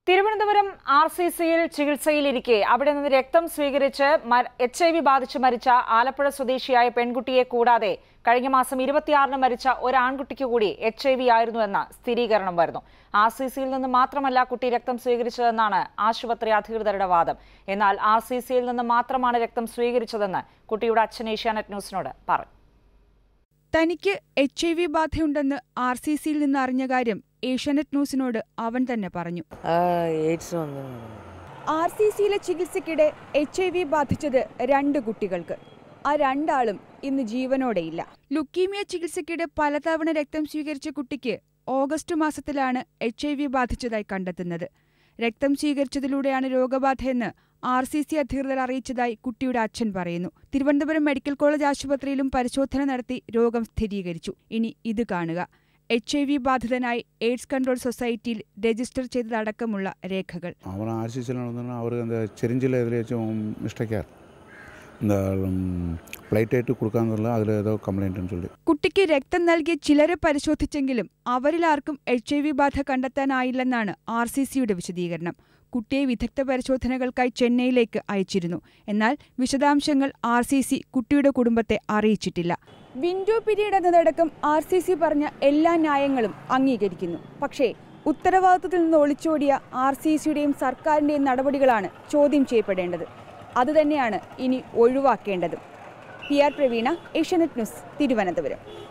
Thiruvananthapuram R C സിയിൽ ചികിത്സയിലിരിക്കെ അവിടെ നിന്ന് രക്തം സ്വീകരിച്ച് എച്ച് ഐ വി ബാധിച്ച് മരിച്ച ആലപ്പുഴ സ്വദേശിയായ പെൺകുട്ടിയെ കൂടാതെ കഴിഞ്ഞ മാസം ഇരുപത്തിയാറിന് മരിച്ച ഒരു ആൺകുട്ടിക്ക് കൂടി എച്ച് ഐ വി ആയിരുന്നുവെന്ന സ്ഥിരീകരണം വരുന്നു ആർ സി സിയിൽ നിന്ന് മാത്രമല്ല കുട്ടി രക്തം സ്വീകരിച്ചതെന്നാണ് ആശുപത്രി അധികൃതരുടെ വാദം എന്നാൽ ആർ സി സിയിൽ നിന്ന് മാത്രമാണ് രക്തം സ്വീകരിച്ചതെന്ന് കുട്ടിയുടെ അച്ഛൻ ഏഷ്യാനെറ്റ് ന്യൂസിനോട് പറഞ്ഞു തനിക്ക് എച്ച് ഐ വി ബാധയുണ്ടെന്ന് ആർ സി സിയിൽ നിന്ന് അറിഞ്ഞ കാര്യം ഏഷ്യാനെറ്റ് ന്യൂസിനോട് അവൻ തന്നെ പറഞ്ഞു ആ എയ്ഡ്സ് വന്നു ആർ സി സിയിലെ ചികിത്സയ്ക്കിടെ എച്ച് ഐ വി ബാധിച്ചത് രണ്ട് കുട്ടികൾക്ക് ആ രണ്ടാളും ഇന്ന് ജീവനോടെയില്ല ലുക്കീമിയ ചികിത്സയ്ക്കിടെ പലതവണ രക്തം സ്വീകരിച്ച കുട്ടിക്ക് ഓഗസ്റ്റ് മാസത്തിലാണ് എച്ച് ഐ വി ബാധിച്ചതായി കണ്ടെത്തുന്നത് രക്തം സ്വീകരിച്ചതിലൂടെയാണ് രോഗബാധയെന്ന് ആർ സി സി അധികൃതർ അറിയിച്ചതായി കുട്ടിയുടെ അച്ഛൻ പറയുന്നു തിരുവനന്തപുരം മെഡിക്കൽ കോളേജ് ആശുപത്രിയിലും പരിശോധന നടത്തി രോഗം സ്ഥിരീകരിച്ചു ഇനി ഇത് കാണുക എച്ച് ഐ വി ബാധിതനായി എയ്ഡ്സ് കൺട്രോൾ സൊസൈറ്റിയിൽ രജിസ്റ്റർ ചെയ്തതടക്കമുള്ള രേഖകൾ அவன் ஆர்சிசியில் நடந்தோன்னா அவர் அந்த செரிஞ்சில் எதுலேயாச்சும் மிஸ்டேக்காக இந்த ஃப்ளைட் கொடுக்காந்ததில்ல அதில் ஏதோ கம்ப்ளைண்ட்டுன்னு சொல்லி കുട്ടിക്ക് രക്തം നൽകി ചിലരെ പരിശോധിച്ചെങ്കിലും അവരിലാർക്കും എച്ച് ഐ വി ബാധ കണ്ടെത്താനായില്ലെന്നാണ് ആർ സി സിയുടെ വിശദീകരണം കുട്ടിയെ വിദഗ്ധ പരിശോധനകൾക്കായി ചെന്നൈയിലേക്ക് അയച്ചിരുന്നു എന്നാൽ വിശദാംശങ്ങൾ ആർ സി സി കുട്ടിയുടെ കുടുംബത്തെ അറിയിച്ചിട്ടില്ല വിൻഡോ പീരീഡ് എന്നതടക്കം ആർ സി സി പറഞ്ഞ എല്ലാ ന്യായങ്ങളും അംഗീകരിക്കുന്നു പക്ഷേ ഉത്തരവാദിത്തത്തിൽ നിന്ന് ഒളിച്ചോടിയ ആർ സി സിയുടെയും സർക്കാരിന്റെയും നടപടികളാണ് ചോദ്യം ചെയ്യപ്പെടേണ്ടത് അതുതന്നെയാണ് ഇനി ഒഴിവാക്കേണ്ടതും P R Praveena Asianet news Thiruvananthapuram